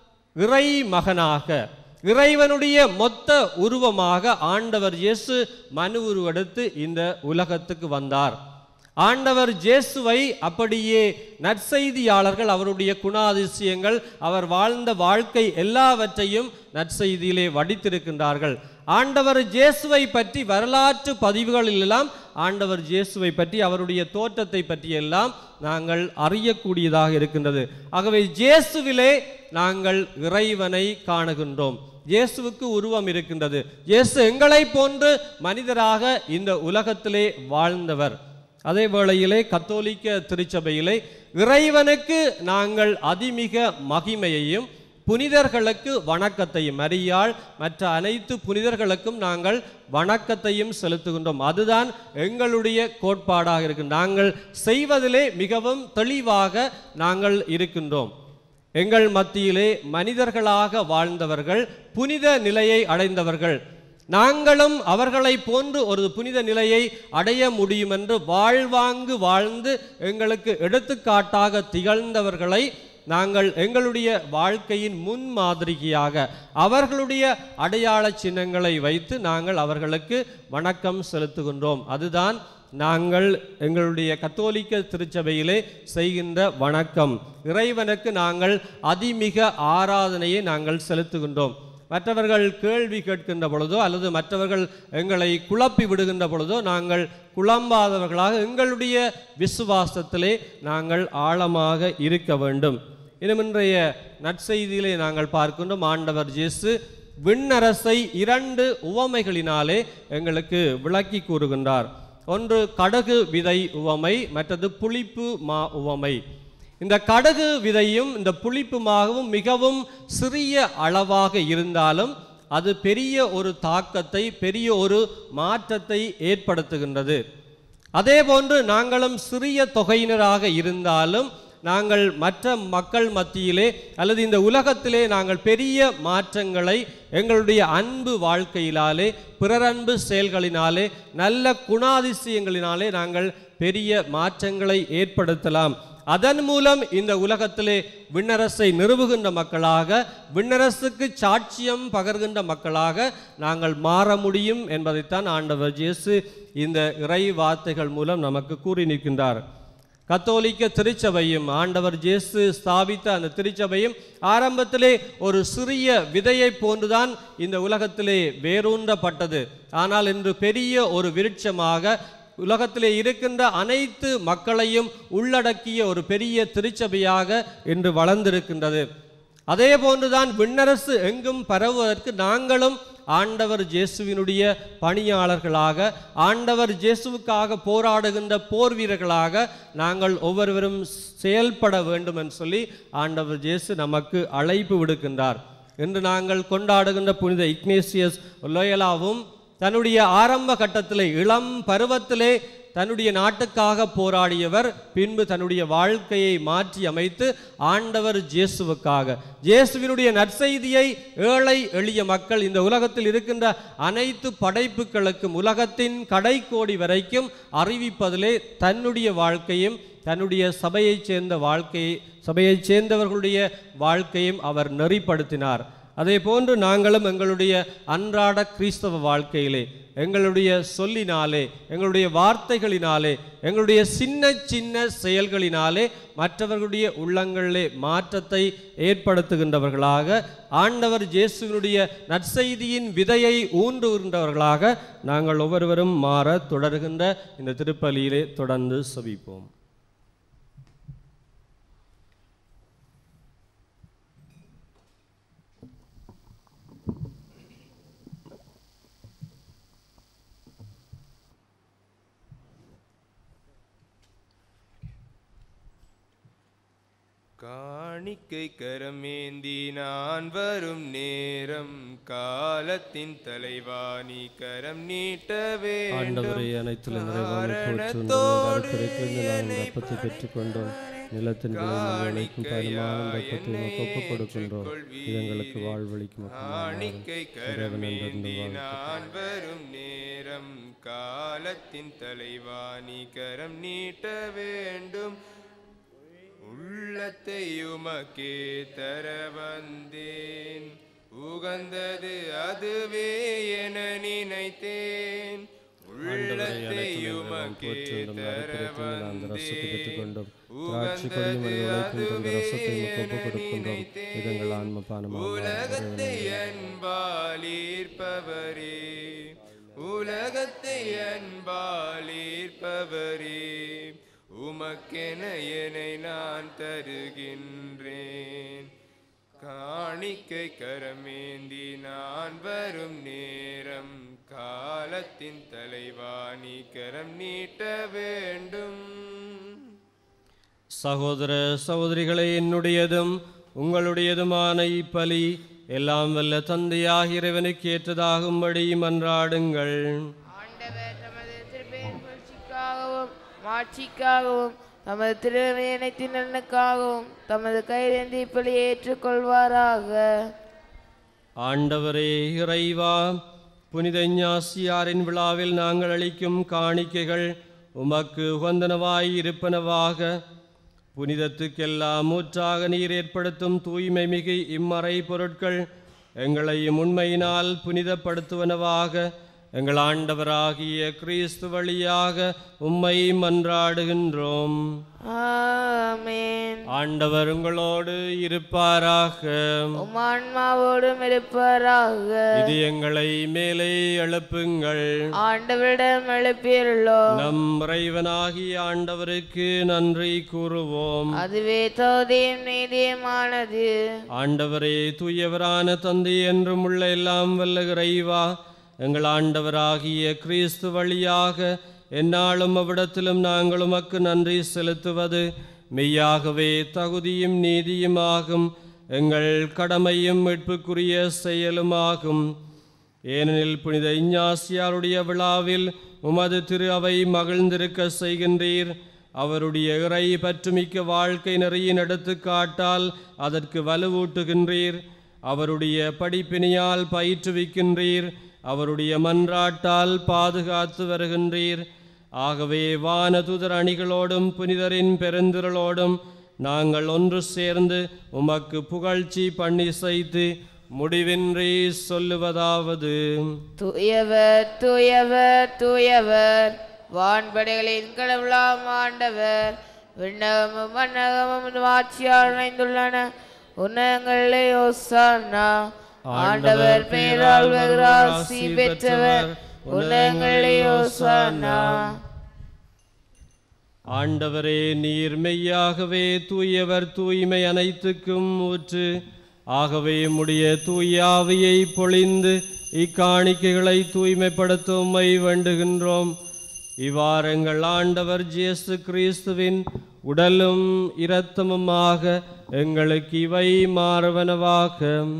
இறை மகனாக இறைவனுடைய மொத்த உருவமாக ஆண்டவர் இயேசு மனு உருவெடுத்து இந்த உலகத்துக்கு வந்தார் ஆண்டவர் ஜேசுவை அப்படியே நற்செய்தியாளர்கள் அவருடைய குணாதிசயங்கள் அவர் வாழ்ந்த வாழ்க்கை எல்லாவற்றையும் நற்செய்தியிலே வடித்திருக்கின்றார்கள் ஆண்டவர் ஜேசுவை பற்றி வரலாற்று பதிவுகளிலெல்லாம் ஆண்டவர் ஜேசுவை பற்றி அவருடைய தோற்றத்தை பற்றி எல்லாம் நாங்கள் அறியக்கூடியதாக இருக்கின்றது ஆகவே ஜேசுவிலே நாங்கள் இறைவனை காணுகின்றோம் இயேசுவுக்கு உருவம் இருக்கின்றது இயேசு எங்களைப் போன்று மனிதராக இந்த உலகத்திலே வாழ்ந்தவர் அதே வேளையிலே கத்தோலிக்க திருச்சபையிலே இறைவனுக்கு நாங்கள் அதிமிக மகிமையையும் புனிதர்களுக்கு வணக்கத்தையும் மரியாள் மற்ற அனைத்து புனிதர்களுக்கும் நாங்கள் வணக்கத்தையும் செலுத்துகின்றோம் அதுதான் எங்களுடைய கோட்பாடாக இருக்கு நாங்கள் செய்வதிலே மிகவும் தெளிவாக நாங்கள் இருக்கின்றோம் எங்கள் மத்தியிலே மனிதர்களாக வாழ்ந்தவர்கள் புனித நிலையை அடைந்தவர்கள் நாங்களும் அவர்களை போன்று ஒரு புனித நிலையை அடைய முடியும் என்று வாழ்வாங்கு வாழ்ந்து எங்களுக்கு எடுத்துக்காட்டாக திகழ்ந்தவர்களை நாங்கள் எங்களுடைய வாழ்க்கையின் முன்மாதிரியாக அவர்களுடைய அடையாள சின்னங்களை வைத்து நாங்கள் அவர்களுக்கு வணக்கம் செலுத்துகின்றோம் அதுதான் நாங்கள் எங்களுடைய கத்தோலிக்க திருச்சபையிலே செய்கின்ற வணக்கம் இறைவனுக்கு நாங்கள் அதிமிக ஆராதனையை நாங்கள் செலுத்துகின்றோம் மற்றவர்கள் கேள்வி கேட்கின்ற பொழுதோ அல்லது மற்றவர்கள் எங்களை குழப்பி விடுகின்ற பொழுதோ நாங்கள் குழம்பாதவர்களாக எங்களுடைய விசுவாசத்திலே நாங்கள் ஆழமாக இருக்க வேண்டும் இன்னும் இன்றைய நற்செய்தியிலே நாங்கள் பார்க்கின்றோம் ஆண்டவர் இயேசு விண்ணரசை இரண்டு உவமைகளினாலே எங்களுக்கு விளக்கி கூறுகின்றார் ஒன்று கடுகு விதை உவமை மற்றது புளிப்பு மா உவமை இந்த கடுகு விதையும் இந்த புளிப்பு மாகவும் மிகவும் சிறிய அளவாக இருந்தாலும் அது பெரிய ஒரு தாக்கத்தை பெரிய ஒரு மாற்றத்தை ஏற்படுத்துகின்றது அதே போன்று நாங்களும் சிறிய தொகையினராக இருந்தாலும் நாங்கள் மற்ற மக்கள் மத்தியிலே அல்லது இந்த உலகத்திலே நாங்கள் பெரிய மாற்றங்களை எங்களுடைய அன்பு வாழ்க்கையினாலே பிறரன்பு செயல்களினாலே நல்ல குணாதிசயங்களினாலே நாங்கள் பெரிய மாற்றங்களை ஏற்படுத்தலாம் அதன் மூலம் இந்த உலகத்திலே விண்ணரசை நிறுவுகின்ற மக்களாக விண்ணரசுக்கு சாட்சியம் பகர்கின்ற மக்களாக நாங்கள் மாற முடியும் என்பதைத்தான் ஆண்டவர் இயேசு இந்த இறை வார்த்தைகள் மூலம் நமக்கு கூறி நிற்கின்றார் கத்தோலிக்க திருச்சபையும் ஆண்டவர் இயேசு ஸ்தாபித்த அந்த திருச்சபையும் ஆரம்பத்திலே ஒரு சிறிய விதையை போன்றுதான் இந்த உலகத்திலே வேரூன்றப்பட்டது ஆனால் இன்று பெரிய ஒரு விருட்சமாக உலகத்திலே இருக்கின்ற அனைத்து மக்களையும் உள்ளடக்கிய ஒரு பெரிய திருச்சபையாக இன்று வளர்ந்திருக்கின்றது அதே போன்றுதான் விண்ணரசு எங்கும் பரவுவதற்கு நாங்களும் ஆண்டவர் இயேசுவினுடைய பணியாளர்களாக ஆண்டவர் இயேசுவுக்காக போராடுகின்ற போர் வீரர்களாக நாங்கள் ஒவ்வொருவரும் செயல்பட வேண்டும் என்று சொல்லி ஆண்டவர் இயேசு நமக்கு அழைப்பு விடுக்கின்றார் இன்று நாங்கள் கொண்டாடுகின்ற புனித இக்னேசியஸ் லோயலாவும் தன்னுடைய ஆரம்ப கட்டத்திலே இளம் பருவத்திலே தன்னுடைய நாட்டுக்காக போராடியவர் பின்பு தன்னுடைய வாழ்க்கையை மாற்றி அமைத்து ஆண்டவர் ஜேசுவுக்காக ஜேசுவினுடைய நற்செய்தியை ஏழை எளிய மக்கள் இந்த உலகத்தில் இருக்கின்ற அனைத்து படைப்புகளுக்கும் உலகத்தின் கடைக்கோடி வரைக்கும் அறிவிப்பதிலே தன்னுடைய வாழ்க்கையும் தன்னுடைய சபையைச் சேர்ந்த வாழ்க்கையை சபையைச் சேர்ந்தவர்களுடைய வாழ்க்கையும் அவர் நெறிப்படுத்தினார் அதே போன்று நாங்களும் எங்களுடைய அன்றாட கிறிஸ்தவ வாழ்க்கையிலே எங்களுடைய சொல்லினாலே எங்களுடைய வார்த்தைகளினாலே எங்களுடைய சின்ன சின்ன செயல்களினாலே மற்றவர்களுடைய உள்ளங்களிலே மாற்றத்தை ஏற்படுத்துகின்றவர்களாக ஆண்டவர் இயேசுவினுடைய நற்செய்தியின் விதையை ஊன்றுகின்றவர்களாக நாங்கள் ஒவ்வொருவரும் மாற தொடர்கின்ற இந்த திருப்பலியிலே தொடர்ந்து செபிப்போம் காணிக்கை கரமேந்தி நான் வரும் நேரம் காலத்தின் தலைவாணி கரம் நீட்டவே ஆண்டவரை அனைத்துல நிறைவான போற்றுகின்ற நாங்கள் அப்பத்தை பெற்றுக்கொண்டோம் நிலத்தின் விளைக்கும் பயணமான இந்த அப்பத்தை உமக்கு ஒப்புக் கொடுக்கின்றோம் இது எங்களுக்கு வாழ்வழிக்கும் காணிக்கை கரமேந்தி நான் வரும் நேரம் காலத்தின் தலைவாணி கரம் நீட்ட வேண்டும் உள்ளத்தை உமக்கே தர வந்தேன் உகந்தது அதுவே என நினைத்தேன் உள்ளத்தை உமக்கே தர வந்தேன் உகந்தது அதுவே என நினைத்தேன் இதங்கள் ஆன்மபானமாக உலகத்தை அன்பால் ஈர்ப்பவரே உலகத்தை அன்பால் ஈர்ப்பவரே உமக்கென என்னை நான் தருகின்றேன் காணிக்கை கரமேந்தி நான் வரும் நேரம் காலத்தின் தலைவாணி கரம் நீட்ட வேண்டும் சகோதர சகோதரிகளே என்னுடையதும் உங்களுடையதுமான இப்பலி எல்லாம் வல்ல தந்தையாக இறைவனுக்கு ஏற்றதாகும்படி மன்றாடுங்கள் ஆண்டவர் தமது திருப்பெயர் புகழ்ச்சிக்காகவும் மாட்சிக்காகவும் தமது திருமையனத்தின் நலனுக்காகவும் தமது கைரேந்தி பலி ஏற்றுக்கொள்வாராக ஆண்டவரே இறைவா புனித ஞாசியாரின் விழாவில் நாங்கள் அளிக்கும் காணிக்கைகள் உமக்கு உகந்தனவாய் இருப்பனவாக புனிதத்துக்கெல்லாம் மூற்றாக நீர் ஏற்படுத்தும் தூய்மை மிகு இம்மறை பொருட்கள் எங்களையும் உண்மையினால் புனிதப்படுத்துவனவாக எங்கள் ஆண்டவராகிய கிறிஸ்து வழியாக உம்மை மன்றாடுகின்றோம் ஆமென் ஆண்டவர் உங்களோடு இருப்பாராக உம் ஆன்மாவோடும் இருப்பாராக இது எங்களை மேலே எழுப்புங்கள் ஆண்டவரிடம் எழுப்பியுள்ளோம் நம் இறைவனாகிய ஆண்டவருக்கு நன்றி கூறுவோம் அதுவே தோதியும் நீதியுமானது ஆண்டவரே தூயவரான தந்தை என்றும் உள்ள எல்லாம் வல்ல இறைவா எங்கள் ஆண்டவராகிய கிறிஸ்து வழியாக எந்நாளும் அவ்விடத்திலும் நாங்கள் உமக்கு நன்றி செலுத்துவது மெய்யாகவே தகுதியும் நீதியுமாகும் எங்கள் கடமையும் மீட்புக்குரிய செயலுமாகும் ஏனெனில் புனித இஞ்ஞாசியாருடைய விழாவில் உமது திரு அவை மகிழ்ந்திருக்க செய்கின்றீர் அவருடைய இறை பற்றுமிக்க வாழ்க்கை நெறியின் எடுத்துக்காட்டால் அதற்கு வலுவூட்டுகின்றீர் அவருடைய படிப்பினையால் பயிற்றுவிக்கின்றீர் அவருடைய மன்றாட்டால் பாதுகாத்து வருகின்றீர் ஆகவே வானதுதர் அணிகளோடும் புனிதரின் பெருந்திரளோடும் நாங்கள் ஒன்று சேர்ந்து உமக்கு புகழ்ச்சி பண்ணி செய்து முடிவின்றி சொல்லுவதாவது தூயவர் தூயவர் தூயவர் வான்படைகளின் கடவுளாம் ஆண்டவர் விண்ணகமும் மன்னகமும் ஆட்சியால் இணைந்துள்ளன உன்னதங்களிலே ஓசானா ஆண்டவர் பெயரால் வெகுராசி பெற்றவர் உன்னதங்களிலே ஓசானா ஆண்டவரே நீர் மெய்யாகவே தூயவர் தூய்மை அனைத்துக்கும் ஊற்று ஆகவே உம்முடைய தூயாவியை பொழிந்து இக்காணிக்கைகளை தூய்மைப்படுத்த உம்மை வேண்டுகின்றோம் இவ்வாறங்கள் ஆண்டவர் இயேசு கிறிஸ்துவின் உடலும் இரத்தமுமாக எங்களுக்கு இவை மாறுவனவாக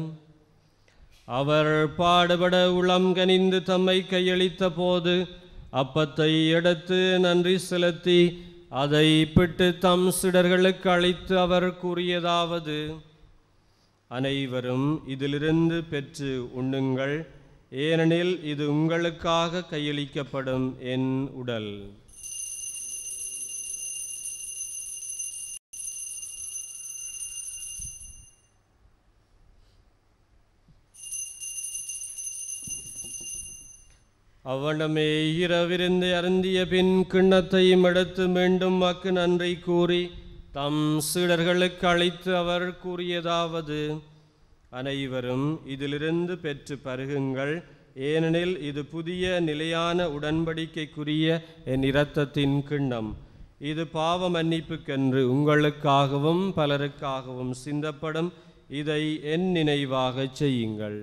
அவர் பாடுபட உளம் கனிந்து தம்மை கையளித்த போது அப்பத்தை எடுத்து நன்றி செலுத்தி அதை பிட்டு தம் சிடர்களுக்கு அளித்து அவர் கூறியதாவது அனைவரும் இதிலிருந்து பெற்று உண்ணுங்கள் ஏனெனில் இது உங்களுக்காக கையளிக்கப்படும் என் உடல் அவ்வண்ணமே இரவிருந்து அருந்திய பின் கிண்ணத்தையும் எடுத்து மீண்டும் மக்கு நன்றி கூறி தம் சீடர்களுக்கு அழைத்து அவர் கூறியதாவது அனைவரும் இதிலிருந்து பெற்று பருகுங்கள் ஏனெனில் இது புதிய நிலையான உடன்படிக்கைக்குரிய என் இரத்தத்தின் கிண்ணம் இது பாவ மன்னிப்புக்கென்று உங்களுக்காகவும் பலருக்காகவும் சிந்தப்படும் இதை என் நினைவாகச் செய்யுங்கள்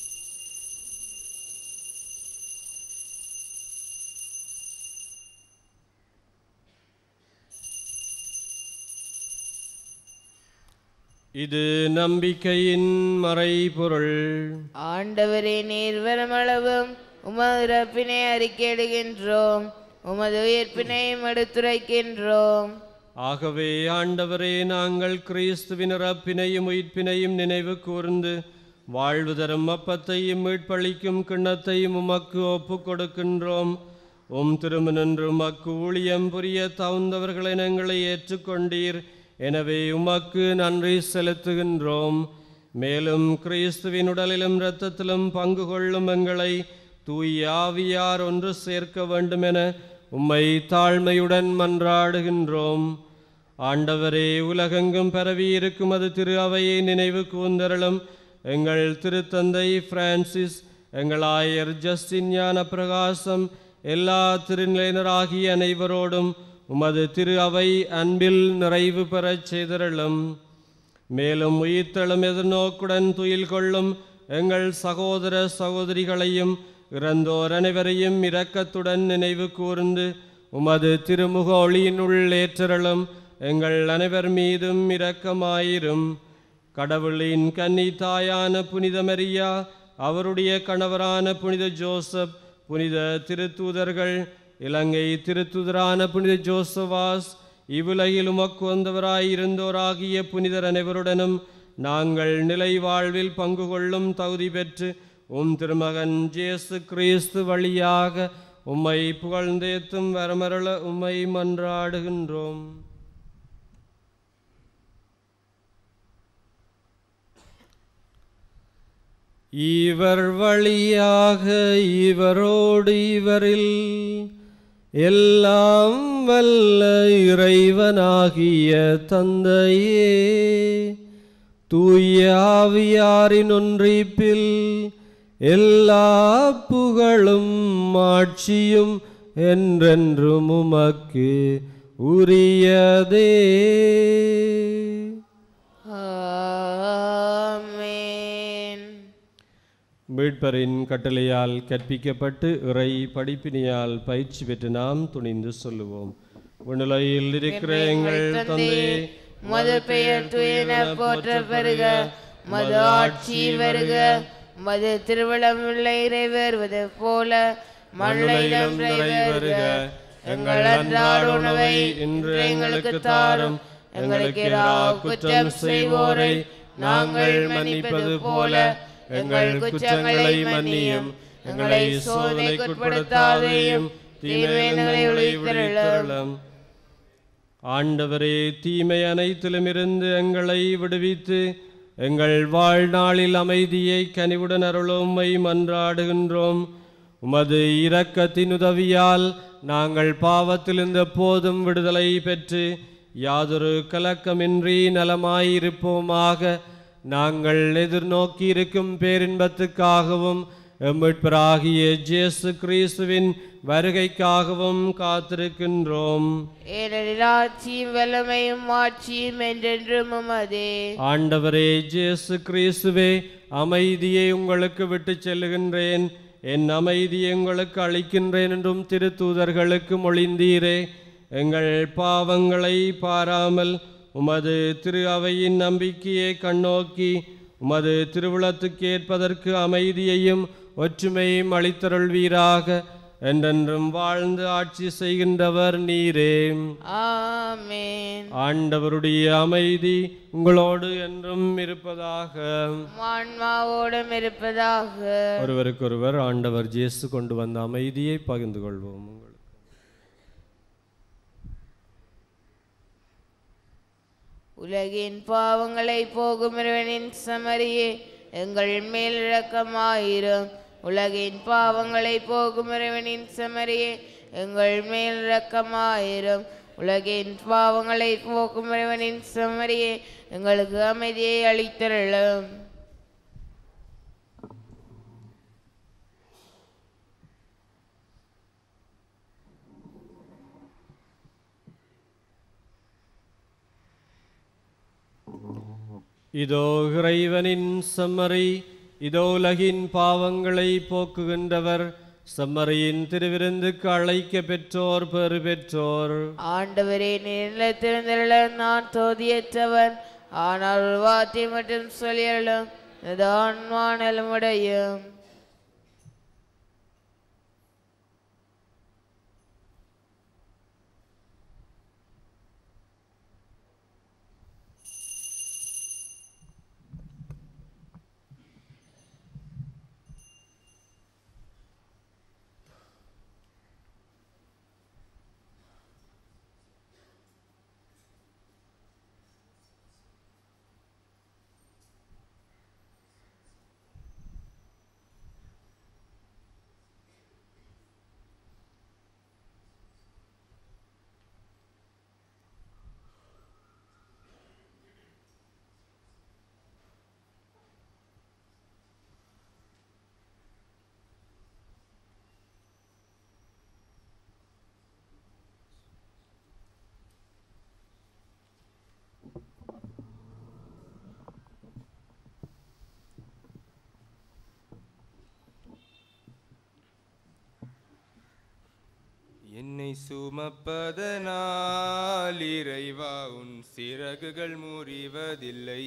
இது நம்பிக்கையின் மறைபொருள் ஆண்டவரே நீர் வருமளவும் உமது இறப்பினை அறிக்கையிடுகின்றோம் உமது உயிர்ப்பினையும் எடுத்துரைக்கின்றோம் ஆகவே ஆண்டவரே நாங்கள் கிறிஸ்துவின் இறப்பினையும் உயிர்ப்பினையும் நினைவு கூர்ந்து வாழ்வு தரும் அப்பத்தையும் மீட்பளிக்கும் கிண்ணத்தையும் உமக்கு ஒப்புக் கொடுக்கின்றோம் உம் திருமணன்று உமக்கு ஊழியம் புரிய தகுந்தவர்களை எங்களை ஏற்றுக்கொண்டீர் எனவே உமக்கு நன்றி செலுத்துகின்றோம் மேலும் கிறிஸ்துவின் உடலிலும் இரத்தத்திலும் பங்கு கொள்ளும் எங்களை தூய ஆவியார் ஒன்று சேர்க்க வேண்டுமென உம்மை தாழ்மையுடன் மன்றாடுகின்றோம் ஆண்டவரே உலகெங்கும் பரவி இருக்கும் அது திரு அவையை நினைவு கூந்தரலும் எங்கள் திருத்தந்தை பிரான்சிஸ் எங்கள் ஆயர் ஜஸ்டின் ஞான பிரகாசம் எல்லா திருநிலையினராகிய அனைவரோடும் உமது திரு அவை அன்பில் நிறைவு பெறச் செய்தரலும் மேலும் உயிர்த்தெழும் எதிர்நோக்குடன் துயில் கொள்ளும் எங்கள் சகோதர சகோதரிகளையும் இறந்தோர் அனைவரையும் இரக்கத்துடன் நினைவு கூர்ந்து உமது திருமுக ஒளியினுள் ஏற்றரலும் எங்கள் அனைவர் மீதும் இரக்கமாயிரும் கடவுளின் கன்னி தாயான புனித மரியா அவருடைய கணவரான புனித ஜோசப் புனித திருத்தூதர்கள் இலங்கை திருத்துதரான புனித ஜோசவாஸ் இவ்வுலகில் உமக்கு வந்தவராயிருந்தோராகிய புனிதர் அனைவருடனும் நாங்கள் நிலை வாழ்வில் பங்கு கொள்ளும் தகுதி பெற்று உம் திருமகன் ஜேசு கிறிஸ்து வழியாக உம்மை புகழ்ந்தேத்தும் வரமருள உம்மை மன்றாடுகின்றோம் இவர் வழியாக இவரோடு இவரில் எல்லாம் வல்ல இறைவனாகிய தந்தையே தூய ஆவியாரின் ஒன்றிப்பில் எல்லா புகழும் ஆட்சியும் என்றென்றும் உமக்கு உரியதே ஆமென் மீட்பரின் கட்டளையால் கற்பிக்கப்பட்டு இறை படிப்பினியால் பயிற்சி பெற்று நாம் துணிந்து சொல்லுவோம் விண்ணுலையில் இருக்கிற எங்கள் தந்தை மது பெயர் துயன போற்ற பெருக மது ஆட்சி வருக மது திருவிழம் நிறைவேறுவது போல மண்ணிடம் நிறைவேறுக எங்கள் அன்றாட உணவை இன்று எங்களுக்கு தாரும் எங்களுக்கு எதிராக குற்றம் செய்வோரை நாங்கள் மன்னிப்பது போல எங்கள் குற்றங்களை மன்னியும் எங்களை சோதனைக்குட்படுத்தாதையும் தீமைகளை ஒளித்தருளும் ஆண்டவரே தீமை அனைத்திலுமிருந்து எங்களை விடுவித்து எங்கள் வாழ்நாளில் அமைதியை கனிவுடன் அருளும்மை மன்றாடுகின்றோம் உமது இரக்கத்தின் உதவியால் நாங்கள் பாவத்திலிருந்த போதும் விடுதலை பெற்று யாதொரு கலக்கமின்றி நலமாயிருப்போமாக நாங்கள் எதிர்நோக்கி இருக்கும் பேரின்பத்துக்காகவும் எம்மிட்பராகிய ஜேசு கிறிஸ்துவின் வருகைக்காகவும் காத்திருக்கின்றோம் ஏனெனில் ஆட்சியும் வல்லமையும் ஆட்சியும் என்றென்றும் உமதே ஆண்டவரே ஜேசு கிறிஸ்துவே அமைதியை உங்களுக்கு விட்டுச் செல்லுகின்றேன் என் அமைதியை உங்களுக்கு அளிக்கின்றேன் என்றும் திருத்தூதர்களுக்கு மொழிந்தீரே எங்கள் பாவங்களை பாராமல் உமது திரு அவையின் நம்பிக்கையை கண்ணோக்கி உமது திருவுளத்துக்கு ஏற்பதற்கு அமைதியையும் ஒற்றுமையும் அளித்தருள்வீராக என்றென்றும் வாழ்ந்து ஆட்சி செய்கின்றவர் நீரே ஆமென் ஆண்டவருடைய அமைதி உங்களோடு என்றும் இருப்பதாக ஆன்மாவோடும் இருப்பதாக ஒருவருக்கொருவர் ஆண்டவர் இயேசு கொண்டு வந்த அமைதியை பகிர்ந்து கொள்வோம் உங்களுக்கு உலகின் பாவங்களை போகும் இறைவனின் சமரியே எங்கள் மேல் இரக்கமாயிரும் உலகின் பாவங்களை போக்கும் இறைவனின் செமரியே எங்கள் மேல் இரக்கமாயிரும் உலகின் பாவங்களை போக்கும் இறைவனின் செமரியே எங்களுக்கு அமைதியை அளித்தருளும் இதோ இறைவனின் செம்மறி இதோ உலகின் பாவங்களை போக்குகின்றவர் செம்மறியின் திருவிருந்துக்கு அழைக்க பெற்றோர் பெறு பெற்றோர் ஆண்டவரே நிலத்திருந்தருள நான் தோதியற்றவன் ஆனால் ஒரு வார்த்தை மட்டும் சொல்லியலும் ஆன்மா நலமுடையும் என்னை சுமப்பதனால் இறைவா உன் சிறகுகள் முறிவதில்லை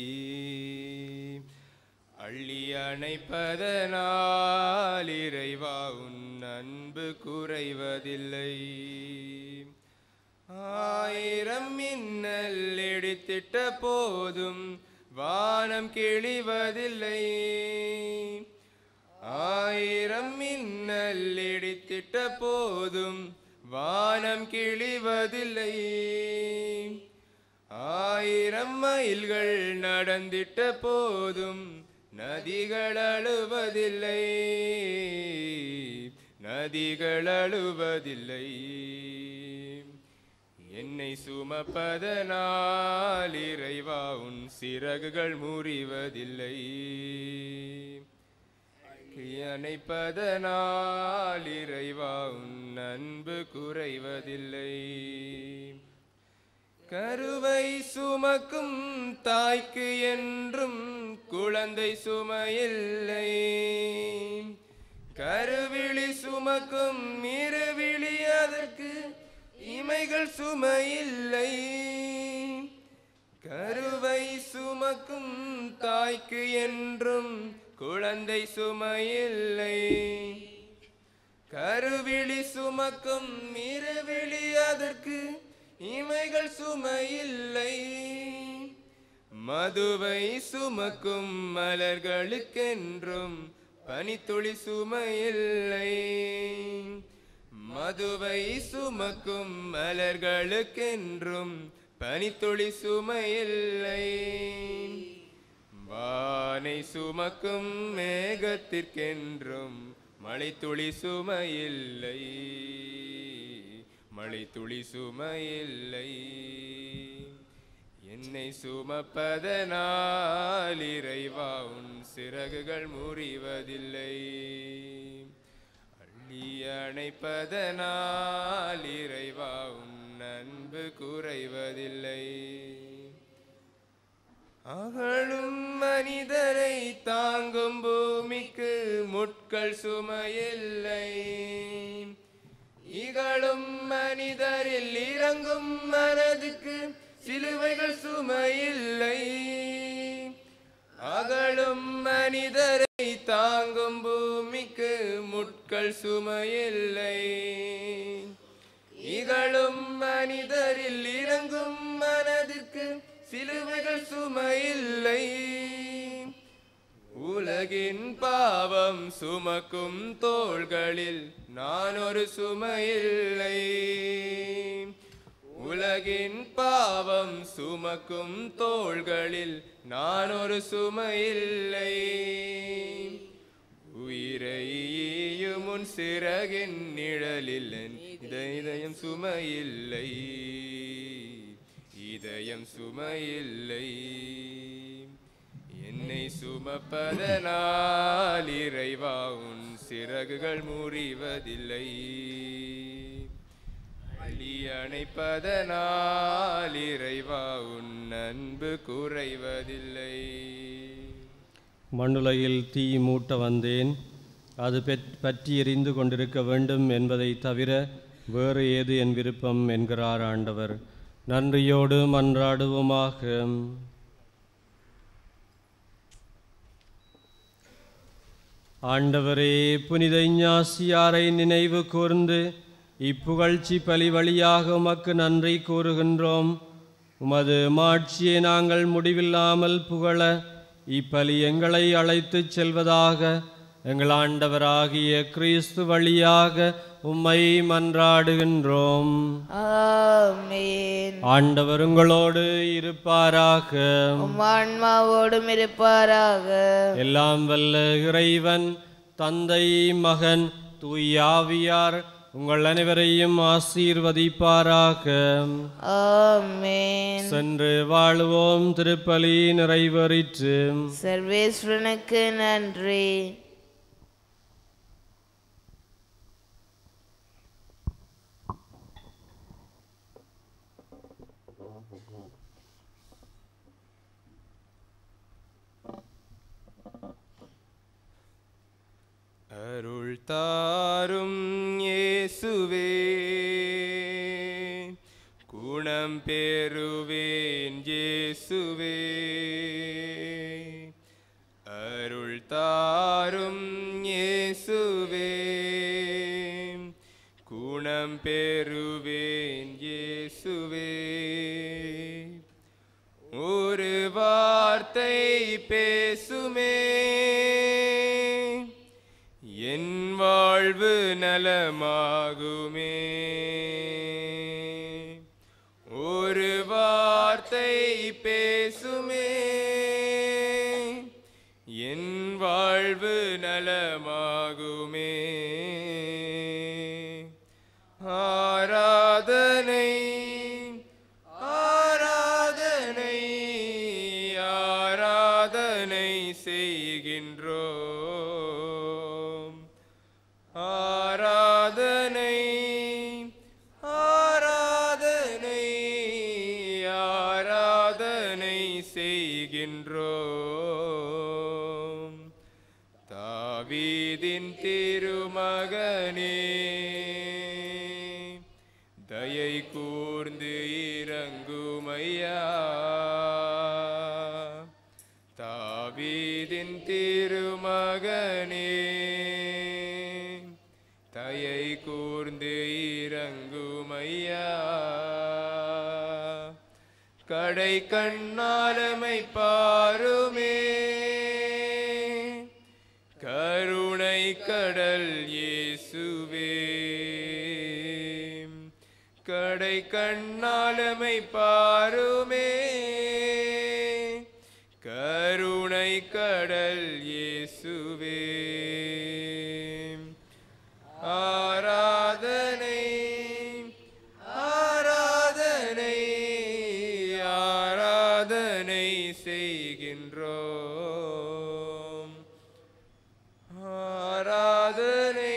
அள்ளி அணைப்பதனால் இறைவா உன் அன்பு குறைவதில்லை ஆயிரம் மின்னல் இடித்திட்ட போதும் வானம் கிழிவதில்லை ஆயிரம் மின்னல் இடித்திட்ட போதும் வானம் கிழிவதில்லை ஆயிரம் மைல்கள் நடந்திட்ட போதும் நதிகள் அழுவதில்லை நதிகள் அழுவதில்லை என்னை சுமப்பதனால் இறைவா உன் சிறகுகள் முறிவதில்லை அணைப்பதனால் இறைவா உன் அன்பு குறைவதில்லை கருவை சுமக்கும் தாய்க்கு என்றும் குழந்தை சுமையில்லை கருவிழி சுமக்கும் இருவிழி அதற்கு இமைகள் சுமையில்லை கருவை சுமக்கும் தாய்க்கு என்றும் குழந்தை சுமையில்லை கருவிழி சுமக்கும் இருவிழி அதற்கு இமைகள் சுமையில்லை மதுவை சுமக்கும் மலர்களுக்கென்றும் பனித்துளி சுமையில்லை மதுவை சுமக்கும் மலர்களுக்கென்றும் பனித்துளி சுமையில்லை வானை சுமக்கும் மேகத்திற்கென்றும் மழைத்துளி சுமையில்லை மழைத்துளி சுமையில்லை என்னை சுமப்பதனால் இறைவா உன் சிறகுகள் முறிவதில்லை அள்ளி அணைப்பதனால் இறைவா உன் அன்பு குறைவதில்லை அகழும் மனிதரை தாங்கும் பூமிக்கு முட்கள் சுமையில்லை இகழும் மனிதரில் இறங்கும் மனதுக்கு சிலுவைகள் சுமையில்லை அகழும் மனிதரை தாங்கும் பூமிக்கு முட்கள் சுமையில்லை இகழும் மனிதரில் இறங்கும் மனதிற்கு சிலுவைகள் சுமையில்லை உலகின் பாவம் சுமக்கும் தோள்களில் நான் ஒரு சுமையில்லை உலகின் பாவம் சுமக்கும் தோள்களில் நான் ஒரு சுமையில்லை உயிரை சிறகின் நிழலில் என் இதயம் சுமையில்லை இதயம் சுமையில்லை என்னை சுமப்பதனால் இறைவா உன் சிறகுகள் முறிவதில்லை அழி அணைப்பதனால் இறைவா உன் அன்பு குறைவதில்லை மண்ணுலகில் தீ மூட்ட வந்தேன் அது பெற்- பற்றி எரிந்து கொண்டிருக்க வேண்டும் என்பதை தவிர வேறு ஏது என் விருப்பம் என்கிறார் ஆண்டவர் நன்றியோடு மன்றாடுவோமாக ஆண்டவரே புனித இஞ்ஞாசியாரை நினைவு கூர்ந்து இப்புகழ்ச்சி பலி வழியாக உமக்கு நன்றி கூறுகின்றோம் உமது மாட்சியை நாங்கள் முடிவில்லாமல் புகழ இப்பலி எங்களை அழைத்துச் செல்வதாக எங்கள் ஆண்டவராகிய கிறிஸ்து வழியாக உம்மை மன்றாடுகின்றோம் ஆமென் ஆண்டவர் உங்களோடு இருப்பாராக உம் ஆன்மாவோடும் இருப்பாராக எல்லாம் வல்ல இறைவன் தந்தை மகன் தூயாவியார் உங்கள் அனைவரையும் ஆசீர்வதிப்பாராக ஆமென் சென்று வாழுவோம் திருப்பலி நிறைவேறிற்று சர்வேஸ்வரனுக்கு நன்றி அருள் தாரும் இயேசுவே குணம் பெறுவேன் இயேசுவே அருள் தாரும் இயேசுவே குணம் பெறுவேன் இயேசுவே ஒரு வார்த்தை பேசுமே என் வாழ்வு நலமாகுமே ஒரு வார்த்தை பேசுமே என் வாழ்வு நலமாகுமே ஆராதனை ஆராதனை ஆராதனை செய்கின்றோம் ஆராதனை ஆராதனை ஆராதனை செய்கின்றோம் தாவீதின் திருமகனே தயை கூர்ந்து இறங்குமையா தாவீதின் திருமகனே தயை கூர்ந்து இறங்குமையா கடை கண்ணாலமை பாருமே கருணை கடல் இயேசுவே கடை கண்ணாலமை பாருமே கருணை கடல் இயேசுவே ஆராதனை ஆராதனை ஆராதனை செய்கின்றோம் ஆராதனை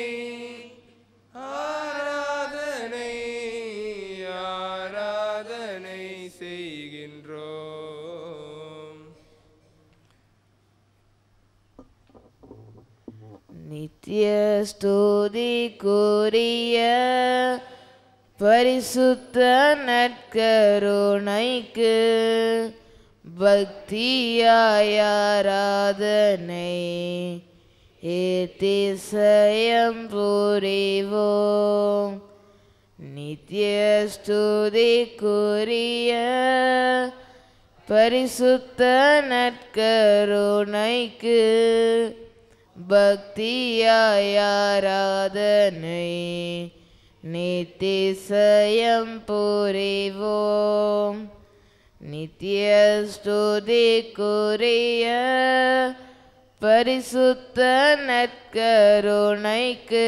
ஆராதனை ஆராதனை செய்கின்றோம் நித்திய ஸ்துதிக்குரிய பரிசுத்த நற்கருணைக்கு பக்தியாய் ஆராதனை ஏத்திசயம் புரிவோம் நித்திய ஸ்துதிக்குரிய பரிசுத்த நற்கருணைக்கு பக்தியாய் ஆராதனை நித்திசயம் புரிவோம் நித்திய ஸ்துதிக்குரிய பரிசுத்த நற்கருணைக்கு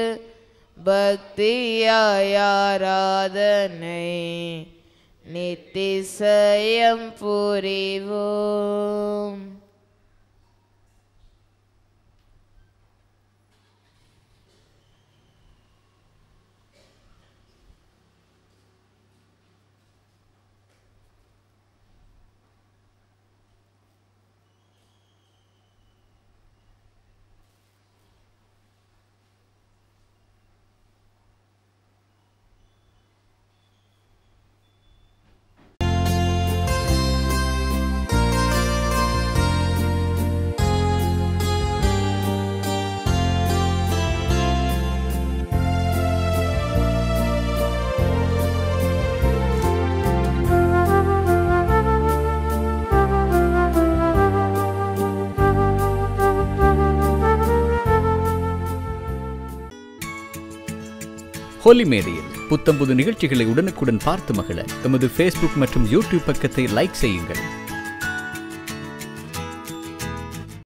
பக்தியாய் ஆராதனை நித்திசயம் புரிவோம் ஹோலி மேடையில் புத்தம்புது நிகழ்ச்சிகளை உடனுக்குடன் பார்த்து மகிழ எமது ஃபேஸ்புக் மற்றும் யூடியூப் பக்கத்தை லைக் செய்யுங்கள்